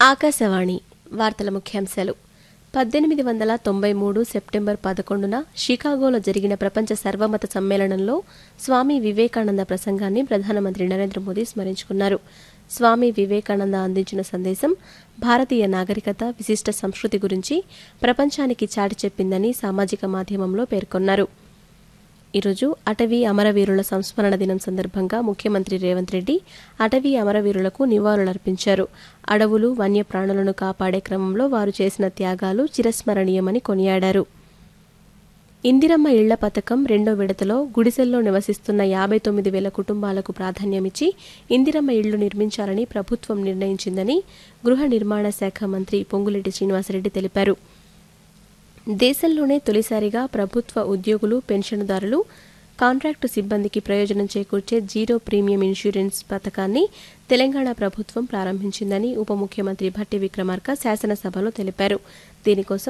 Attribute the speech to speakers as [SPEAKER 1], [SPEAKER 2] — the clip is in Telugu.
[SPEAKER 1] ఆకాశవాణి వార్తల ముఖ్యాంశాలు పద్దెనిమిది వందల తొంభై మూడు సెప్టెంబర్ పదకొండున షికాగోలో జరిగిన ప్రపంచ సర్వమత సమ్మేళనంలో స్వామి వివేకానంద ప్రసంగాన్ని ప్రధానమంత్రి నరేంద్ర మోదీ స్మరించుకున్నారు స్వామి వివేకానంద అందించిన సందేశం భారతీయ నాగరికత విశిష్ట సంస్కృతి గురించి ప్రపంచానికి చాటి చెప్పిందని సామాజిక మాధ్యమంలో పేర్కొన్నారు ఈరోజు అటవీ అమరవీరుల సంస్మరణ దినం సందర్భంగా ముఖ్యమంత్రి రేవంత్ రెడ్డి అటవీ అమరవీరులకు నివాళులర్పించారు అడవులు వన్యప్రాణులను కాపాడే క్రమంలో వారు చేసిన త్యాగాలు చిరస్మరణీయమని కొనియాడారు ఇందిరమ్మ ఇళ్ల పథకం రెండో విడతలో గుడిసెల్లో నివసిస్తున్న యాభై తొమ్మిది వేల కుటుంబాలకు ప్రాధాన్యమిచ్చి ఇందిరమ్మ ఇళ్లు నిర్మించాలని ప్రభుత్వం నిర్ణయించిందని గృహ నిర్మాణ శాఖ మంత్రి పొంగులేటి శ్రీనివాసరెడ్డి తెలిపారు దేశంలోనే తొలిసారిగా ప్రభుత్వ ఉద్యోగులు పెన్షన్దారులు కాంట్రాక్టు సిబ్బందికి ప్రయోజనం చేకూర్చే జీరో ప్రీమియం ఇన్సూరెన్స్ పథకాన్ని తెలంగాణ ప్రభుత్వం ప్రారంభించిందని ఉప ముఖ్యమంత్రి భట్టి విక్రమార్క శాసనసభలో తెలిపారు దీనికోసం